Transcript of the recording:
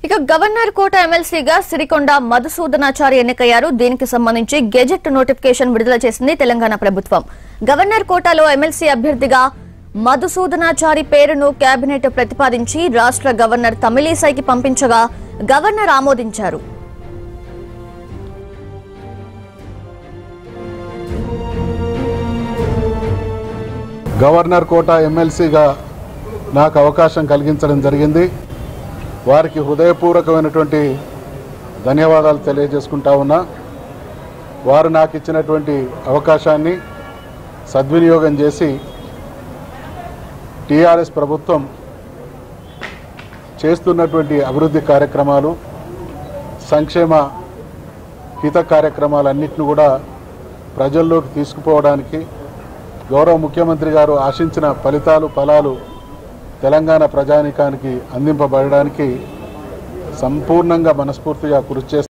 ఇక governor quota ఎమ్మెల్సీగా సిరికొండ మధుసూదనాచారి ఎన్నికయ్యారు దీనికి సంబంధించి గెజెట్ నోటిఫికేషన్ విడుదల చేసింది తెలంగాణ ప్రభుత్వం గవర్నర్ కోటాలో ఎమ్మెల్సీ అభ్యర్థిగా మధుసూదనాచారి పేరును కేబినెట్ ప్రతిపాదించి రాష్ట్ర గవర్నర్ తమిళీసైకి పంపించగా గవర్నర్ ఆమోదించారు గవర్నర్ కోట ఎమ్మెల్సీగా నాకు అవకాశం కలిగించడం జరిగింది వారికి హృదయపూర్వకమైనటువంటి ధన్యవాదాలు తెలియజేసుకుంటా ఉన్నా వారు నాకు ఇచ్చినటువంటి అవకాశాన్ని సద్వినియోగం చేసి టీఆర్ఎస్ ప్రభుత్వం చేస్తున్నటువంటి అభివృద్ధి కార్యక్రమాలు సంక్షేమ హిత కార్యక్రమాలన్నింటిని కూడా ప్రజల్లోకి తీసుకుపోవడానికి గౌరవ ముఖ్యమంత్రి గారు ఆశించిన ఫలితాలు ఫలాలు తెలంగాణ ప్రజానికానికి అందింపబడడానికి సంపూర్ణంగా మనస్ఫూర్తిగా కృషి చేస్తారు